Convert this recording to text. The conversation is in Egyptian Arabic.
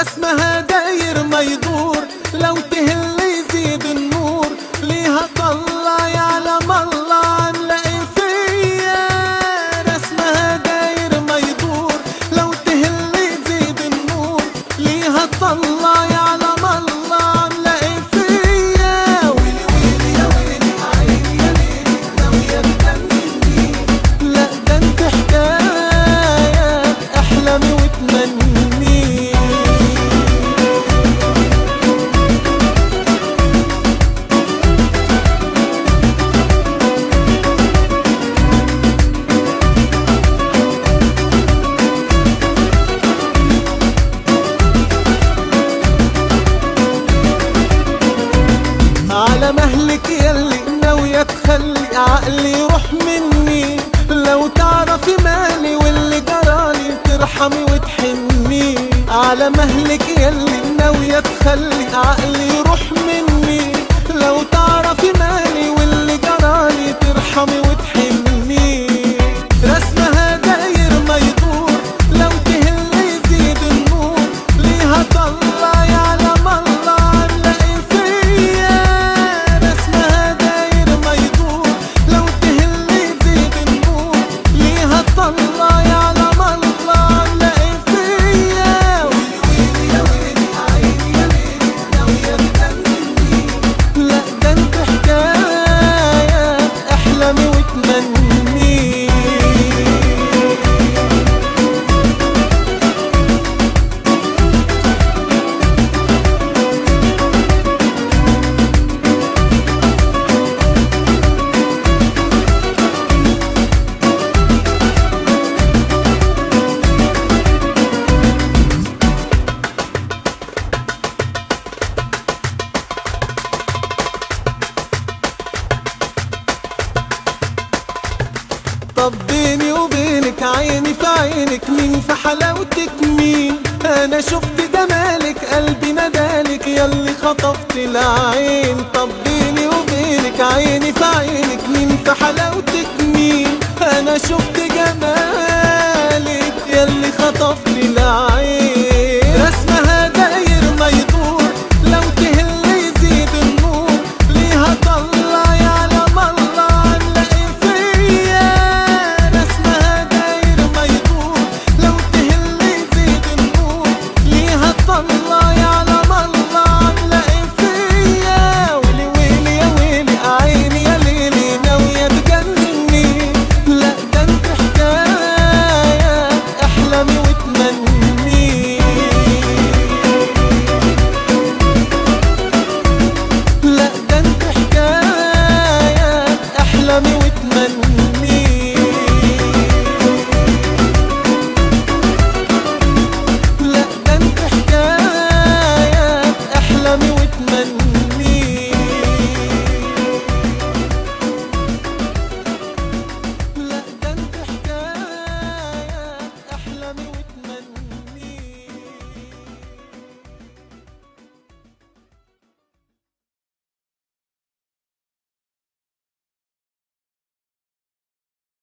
رسمها داير ما يدور لو تهل يزيد النور ليها طلع يعلم الله نلاقي فيا رسمها داير ما يدور لو تهل يزيد النور ليها طلع يعلم الله نلاقي فيا ويلي ويلي يا ويلي عيني يا ليلي ناوية تجنني لا ده انت حكاية احلامي وتمني على مهلك يلي ناوية تخلي عقلي يروح مني لو تعرفي مالي واللي جرالي ترحمي وتحني على مهلك يلي ناوية تخلي عقلي يروح مني لو تعرفي مالي واللي جرالي ترحمي وتحني رسمها داير ما يدور لو تهل يزيد النور ليها طلع يعلم الله نلاقي فيا رسمها داير ما يدور لو تهل يزيد النور ليها طلع يعلم الله نلاقي فيا ويلي ويلي يا ويلي عيني يا ليلي ناوية تجنني لا ده انت حكاية احلامي وتمني طب بيني وبينك عيني في عينك مين في حلاوتك مين انا شفت جمالك قلبي ندالك ياللي خطفت العين طب بيني وبينك عيني في عينك مين في حلاوتك مين انا شفت جمالك ياللي خطفت العين